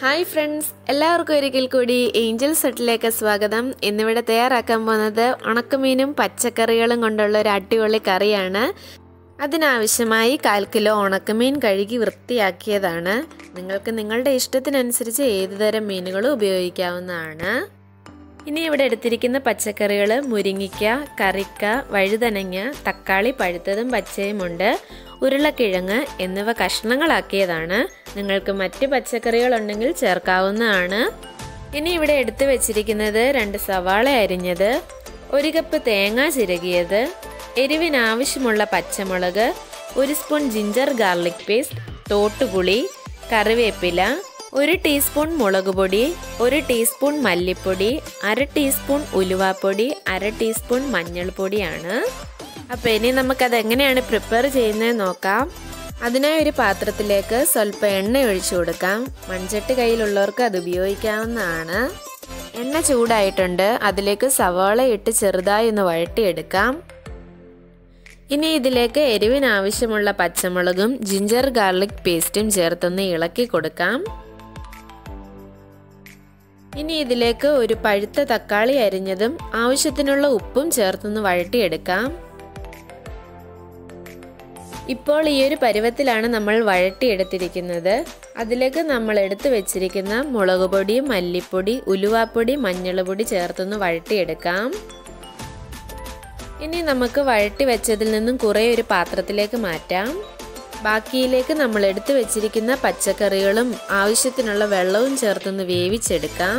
hi friends എല്ലാവർക്കും ഒരിക്കൽ കൂടി ഏഞ്ചൽ സെറ്റിലേക്ക് സ്വാഗതം ഇന്നിവിടെ തയ്യാറാക്കാൻ പോകുന്നത് ഉണക്കമീനും പച്ചക്കറികളും കൊണ്ടുള്ള ഒരു അടിപൊളി കറിയാണ് അതിനാവശ്യമായി കാൽ കിലോ ഉണക്കമീൻ കഴുകി വൃത്തിയാക്കിയതാണ് നിങ്ങൾക്ക് നിങ്ങളുടെ ഇഷ്ടത്തിനനുസരിച്ച് ഏതുതരം മീനുകളും ഉപയോഗിക്കാവുന്നതാണ് ഇനി ഇവിടെ എടുത്തിരിക്കുന്ന പച്ചക്കറികൾ മുരിങ്ങിക്ക കറിക്ക വഴുതനങ്ങ തക്കാളി പഴുത്തതും പച്ചയുമുണ്ട് ഉരുളക്കിഴങ്ങ് എന്നിവ കഷ്ണങ്ങളാക്കിയതാണ് നിങ്ങൾക്ക് മറ്റ് പച്ചക്കറികളുണ്ടെങ്കിൽ ചേർക്കാവുന്നതാണ് ഇനി ഇവിടെ എടുത്തു വെച്ചിരിക്കുന്നത് രണ്ട് സവാള അരിഞ്ഞത് ഒരു കപ്പ് തേങ്ങ ചിരകിയത് എരിവിനാവശ്യമുള്ള പച്ചമുളക് ഒരു സ്പൂൺ ജിഞ്ചർ ഗാർലിക് പേസ്റ്റ് തോട്ടുപുളി കറിവേപ്പില ഒരു ടീസ്പൂൺ മുളക് പൊടി ഒരു ടീസ്പൂൺ മല്ലിപ്പൊടി അര ടീസ്പൂൺ ഉലുവാപ്പൊടി അര ടീസ്പൂൺ മഞ്ഞൾപ്പൊടിയാണ് അപ്പോൾ ഇനി നമുക്കത് എങ്ങനെയാണ് പ്രിപ്പയർ ചെയ്യുന്നത് നോക്കാം അതിനായി ഒരു പാത്രത്തിലേക്ക് സ്വല്പം എണ്ണ ഒഴിച്ചു കൊടുക്കാം മൺചട്ടി കയ്യിലുള്ളവർക്ക് അത് ഉപയോഗിക്കാവുന്നതാണ് എണ്ണ ചൂടായിട്ടുണ്ട് അതിലേക്ക് സവാള ഇട്ട് ചെറുതായി ഒന്ന് വഴട്ടിയെടുക്കാം ഇനി ഇതിലേക്ക് എരിവിനാവശ്യമുള്ള പച്ചമുളകും ജിഞ്ചർ ഗാർലിക് പേസ്റ്റും ചേർത്തൊന്ന് ഇളക്കി കൊടുക്കാം ഇനി ഇതിലേക്ക് ഒരു പഴുത്ത തക്കാളി അരിഞ്ഞതും ആവശ്യത്തിനുള്ള ഉപ്പും ചേർത്തൊന്ന് വഴട്ടിയെടുക്കാം ഇപ്പോൾ ഈ ഒരു പരുവത്തിലാണ് നമ്മൾ വഴട്ടിയെടുത്തിരിക്കുന്നത് അതിലേക്ക് നമ്മൾ എടുത്തു വെച്ചിരിക്കുന്ന മുളക് പൊടി മല്ലിപ്പൊടി ഉലുവാപ്പൊടി മഞ്ഞൾപ്പൊടി ചേർത്തൊന്ന് വഴട്ടിയെടുക്കാം ഇനി നമുക്ക് വഴട്ടി വെച്ചതിൽ നിന്നും കുറേ ഒരു പാത്രത്തിലേക്ക് മാറ്റാം ബാക്കിയിലേക്ക് നമ്മൾ എടുത്തു വെച്ചിരിക്കുന്ന പച്ചക്കറികളും ആവശ്യത്തിനുള്ള വെള്ളവും ചേർത്തൊന്ന് വേവിച്ചെടുക്കാം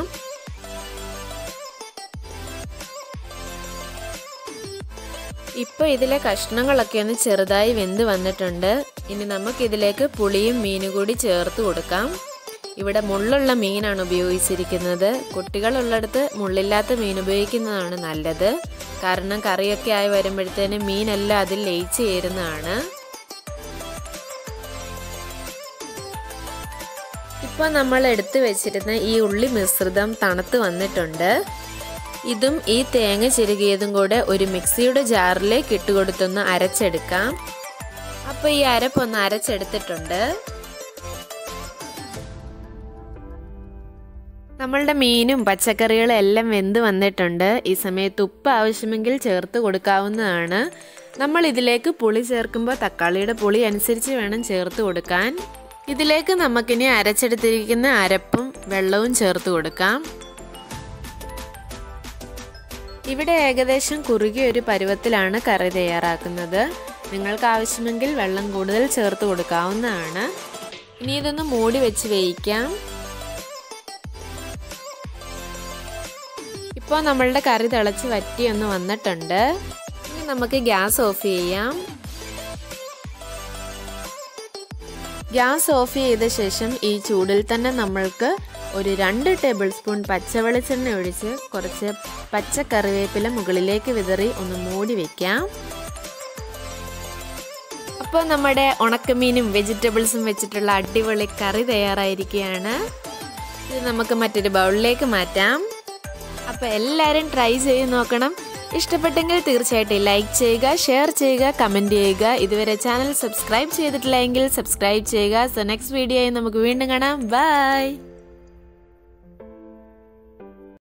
ഇപ്പോൾ ഇതിലെ കഷ്ണങ്ങളൊക്കെ ഒന്ന് ചെറുതായി വെന്ത് വന്നിട്ടുണ്ട് ഇനി നമുക്കിതിലേക്ക് പുളിയും മീനും കൂടി ചേർത്ത് കൊടുക്കാം ഇവിടെ മുള്ളുള്ള മീനാണ് ഉപയോഗിച്ചിരിക്കുന്നത് കുട്ടികളുള്ളിടത്ത് മുള്ളില്ലാത്ത മീൻ ഉപയോഗിക്കുന്നതാണ് നല്ലത് കാരണം കറിയൊക്കെ ആയി വരുമ്പോഴത്തേന് മീനെല്ലാം അതിൽ ലയിച്ച് ചേരുന്നതാണ് ഇപ്പോൾ നമ്മൾ എടുത്തു വെച്ചിരുന്ന ഈ ഉള്ളി മിശ്രിതം തണുത്ത് വന്നിട്ടുണ്ട് ഇതും ഈ തേങ്ങ ചിരുകിയതും കൂടെ ഒരു മിക്സിയുടെ ജാറിലേക്ക് ഇട്ടുകൊടുത്തൊന്ന് അരച്ചെടുക്കാം അപ്പോൾ ഈ അരപ്പൊന്ന് അരച്ചെടുത്തിട്ടുണ്ട് നമ്മളുടെ മീനും പച്ചക്കറികളും എല്ലാം വെന്ത് വന്നിട്ടുണ്ട് ഈ സമയത്ത് ഉപ്പ് ആവശ്യമെങ്കിൽ ചേർത്ത് കൊടുക്കാവുന്നതാണ് നമ്മൾ ഇതിലേക്ക് പുളി ചേർക്കുമ്പോൾ തക്കാളിയുടെ പുളി അനുസരിച്ച് വേണം ചേർത്ത് കൊടുക്കാൻ ഇതിലേക്ക് നമുക്കിനി അരച്ചെടുത്തിരിക്കുന്ന അരപ്പും വെള്ളവും ചേർത്ത് കൊടുക്കാം ഇവിടെ ഏകദേശം കുറുകിയ ഒരു പരുവത്തിലാണ് കറി തയ്യാറാക്കുന്നത് നിങ്ങൾക്ക് ആവശ്യമെങ്കിൽ വെള്ളം കൂടുതൽ ചേർത്ത് കൊടുക്കാവുന്നതാണ് ഇനി ഇതൊന്ന് മൂടി വെച്ച് വേവിക്കാം ഇപ്പോൾ നമ്മളുടെ കറി തിളച്ച് വറ്റി ഒന്ന് വന്നിട്ടുണ്ട് ഇനി നമുക്ക് ഗ്യാസ് ഓഫ് ചെയ്യാം ഗ്യാസ് ഓഫ് ചെയ്ത ശേഷം ഈ ചൂടിൽ തന്നെ നമ്മൾക്ക് ഒരു രണ്ട് ടേബിൾ സ്പൂൺ പച്ചവെളിച്ചെണ്ണ ഒഴിച്ച് കുറച്ച് പച്ച കറിവേപ്പില മുകളിലേക്ക് വിതറി ഒന്ന് മൂടി വെക്കാം അപ്പോൾ നമ്മുടെ ഉണക്കമീനും വെജിറ്റബിൾസും വെച്ചിട്ടുള്ള അടിപൊളി കറി തയ്യാറായിരിക്കുകയാണ് ഇത് നമുക്ക് മറ്റൊരു ബൗളിലേക്ക് മാറ്റാം അപ്പോൾ എല്ലാവരും ട്രൈ ചെയ്ത് നോക്കണം ഇഷ്ടപ്പെട്ടെങ്കിൽ തീർച്ചയായിട്ടും ലൈക്ക് ചെയ്യുക ഷെയർ ചെയ്യുക കമൻറ്റ് ചെയ്യുക ഇതുവരെ ചാനൽ സബ്സ്ക്രൈബ് ചെയ്തിട്ടില്ല എങ്കിൽ സബ്സ്ക്രൈബ് ചെയ്യുക സോ നെക്സ്റ്റ് വീഡിയോയിൽ നമുക്ക് വീണ്ടും കാണാം ബൈ